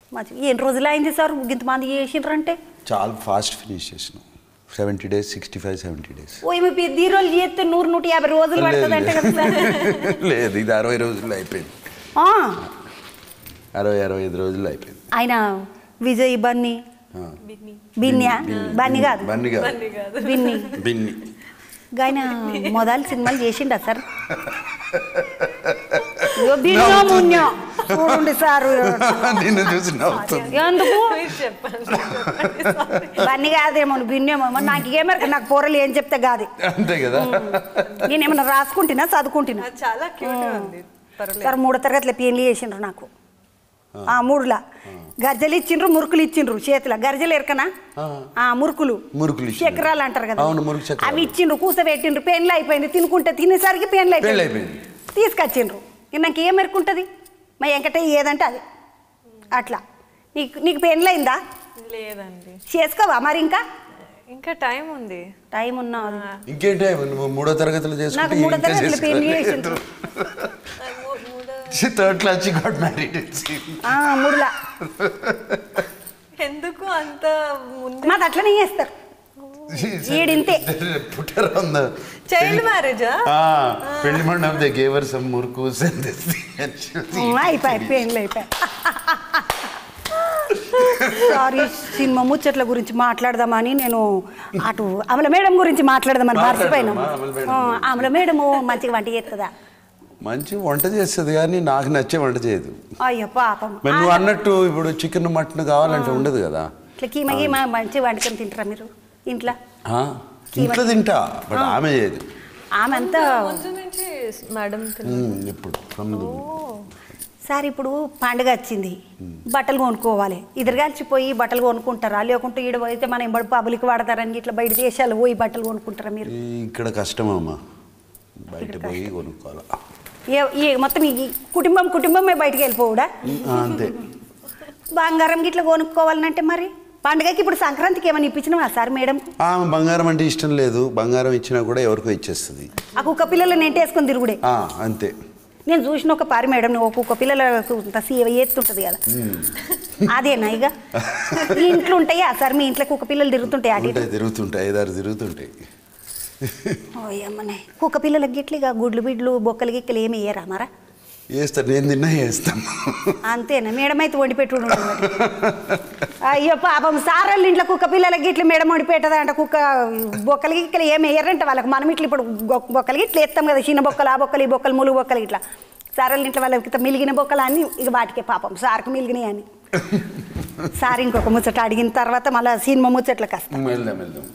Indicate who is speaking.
Speaker 1: మంచి ఎన్ని రోజులు అయింది సార్ ఇంతమంది చేసిండ్రంటే
Speaker 2: చాలా ఫాస్ట్ ఫినిష్ చేసినాం seventy days sixty five seventy days
Speaker 1: ఓ ఈమె పెద్ద హీరోలు చేస్తే నూరు నూట యాభై రోజులు పడుతుంది అంటే కదా సార్
Speaker 2: లేదు ఇది అరవై రోజుల్లో అయిపోయింది
Speaker 1: ఆ,
Speaker 2: అరవై అరవై ఐదు రోజుల్లో అయిపోయింది
Speaker 1: ఆయన విజయ్ బన్నీ
Speaker 2: ఆ.
Speaker 1: బిన్యా బన్నీ కాదు
Speaker 2: బన్నీ కాదు
Speaker 1: బిన్ని
Speaker 2: బిన్ని
Speaker 1: ఆయన మొదలు సినిమాలు చేసిండా సార్ ఇగో బిన్నో మున్నో చూడండి సార్
Speaker 2: నిన్ను చూసి నవ్వుతుంది
Speaker 1: ఎందుకు
Speaker 3: మీరు చెప్పండి చెప్పండి. Sorry.
Speaker 1: బన్నీ కాదేమో బిన్నేమో మరి నాకు ఏమరకు నాకు పోరలు ఏం చెప్తే కాదు
Speaker 2: అంతే కదా
Speaker 1: నేను ఏమన్నా రాసుకుంటున్నా చదువుకుంటున్నా
Speaker 3: అది చాలా క్యూట్ ఉంది పర్లేదు
Speaker 1: సార్ మూడో తరగతిలో పెళ్లి చేసిండ్రు నాకు ఆ మూడులా గర్జలు ఇచ్చిండ్రు మురుకులు ఇచ్చిండ్రు చేతిలో గర్జలు ఎరకనా ఆ మురుకులు
Speaker 2: మురుకులు ఇచ్చిండ్రు.
Speaker 1: చక్రాలు అంటారు కదా
Speaker 2: అవును, మురుకు చక్రాలు.
Speaker 1: అవి ఇచ్చిండ్రు కూసబెట్టిండ్రు పెన్లు అయిపోయింది తినుకుంటే తినేసరికి పెన్లు
Speaker 2: పెన్లు
Speaker 1: అయిపోయింది
Speaker 2: అయిపోయింది.
Speaker 1: తీసుకొచ్చిండ్రు ఇక నాకు ఏం ఎరుకుంటుంది మా వెంకటయ్య ఏదంటే అది అట్లా నీకు నీకు పెన్లు అయిందా
Speaker 3: లేదండి
Speaker 1: చేసుకోవా మరి ఇంకా
Speaker 3: ఇంకా టైం ఉంది
Speaker 1: టైం ఉన్నా
Speaker 2: ఇంకేంటే నువ్వు మూడో తరగతిలో
Speaker 1: నాకు
Speaker 2: చేసుకుంటే
Speaker 1: మూడో తరగతిలో పెళ్లి చేసిండ్రు
Speaker 2: థర్డ్ క్లాస్ గాట్ మ్యారీడ్
Speaker 1: ఆ, మూడులా
Speaker 3: ఎందుకు అంత ముందు
Speaker 1: మాది అట్లనే చేస్తారు ఈడింతే.
Speaker 2: పుట్టారు అంద
Speaker 3: చైల్డ్ మ్యారేజా
Speaker 2: పెళ్లి మండపం దే గేవర్ సమ్ మురుకు
Speaker 1: అయిపోయి పెయిన్లు అయిపోయి సారీ సినిమా ముచ్చట్ల గురించి మాట్లాడదామని నేను అటు అమల మేడం గురించి మాట్లాడదామని మర్చిపోయినా
Speaker 2: మాట్లాడదామా? అమల మేడం
Speaker 1: ఆ, అమల మేడము మంచిగా వంట చేస్తుందా
Speaker 2: మంచి వంట చేస్తుంది కానీ నాకు నచ్చే వంట చేయదు
Speaker 1: అయ్యో పాపం
Speaker 2: మరి నువ్వు అన్నట్టు ఇప్పుడు చికెన్ మటన్ కావాలంటే ఉండదు కదా
Speaker 1: ఇట్లా కీమ గీమ మంచిగా వండుకొని తింటారా మీరు ఇంట్లో
Speaker 2: ఆ? ఇంట్లో తింటా బట్ ఆమె చేయదు
Speaker 1: ఆమె అంతా
Speaker 3: ముందు నుంచి మేడం
Speaker 2: ఉమ్, ఎప్పుడు కమ్ముదు
Speaker 1: సార్ ఇప్పుడు పండుగ వచ్చింది బట్టలు కొనుక్కోవాలి ఇద్దరు కలిసిపోయి బట్టలు కొనుక్కుంటారా లేకుంటే ఈడ పోయితే మనం ఎంబడి పబ్లిక్ వాడతారని ఇట్లా బయట దేశాలు పోయి బట్టలు కొనుక్కుంటారా మీరు
Speaker 2: ఇక్కడ కష్టమమ్మా బయట పోయి కొనుక్కోవాలి
Speaker 1: ఏ ఏ మొత్తం ఈ కుటుంబం కుటుంబమే బయటికి వెళ్ళిపోవుడా
Speaker 2: ఆ, అంతే
Speaker 1: బంగారం గిట్ల కొనుక్కోవాలంటే మరి పండుగకి ఇప్పుడు సంక్రాంతికి ఏమైనా ఇప్పించినవా సార్ మేడం
Speaker 2: ఆమె బంగారం అంటే ఇష్టం లేదు బంగారం ఇచ్చినా కూడా ఎవరికో ఇచ్చేస్తుంది
Speaker 1: ఆ కుక్క పిల్లలు నెంటేసుకొని తిరుగుడే
Speaker 2: ఆ, అంతే
Speaker 1: నేను చూసిన ఒక పారి మేడం నువ్వు కుక్క పిల్లలకు ఇంత సీవ ఎత్తుంటది కదా అదేనా ఇక మీ ఇంట్లో ఉంటాయా సార్ మీ ఇంట్లో కుక్క పిల్లలు తిరుగుతుంటాయి అటు ఇటు?
Speaker 2: ఉంటాయి తిరుగుతుంటాయి ఐదారు తిరుగుతుంటాయి
Speaker 1: ఓయమ్మనే కుక్క పిల్లలకి గిట్ల ఇక గుడ్లు బిడ్లు బొక్కలు గిక్కలు ఏమి వేయరా మరా
Speaker 2: వేస్తారు నేను తిన్నా వేస్తాం
Speaker 1: అంతేనా మేడం అయితే వండి పెట్టుడు అయ్యో పాపం సారళ్ళ ఇంట్లో కుక్క పిల్లలకి గిట్ల మేడం వండి పెట్టదంట కుక్క బొక్కలు గిక్కలు ఏమి వేయరంట వాళ్ళకి మనం ఇట్లా ఇప్పుడు గొ- బొక్కలు గిట్ల వేస్తాం కదా చిన్న బొక్కలు ఆ బొక్కలు ఈ బొక్కలు ములుగు బొక్కలు ఇట్లా సారళ్ళ ఇంట్లో వాళ్ళకి ఇట్లా మిలిగిన బొక్కలు అన్ని ఇక వాటికే పాపం సార్కి మిలిగినాయి అని సార్ ఇంకొక ముచ్చట అడిగిన తర్వాత మళ్ళీ సినిమా ముచ్చట్లకు వస్తాం
Speaker 2: వెళ్దాం వెళ్దాం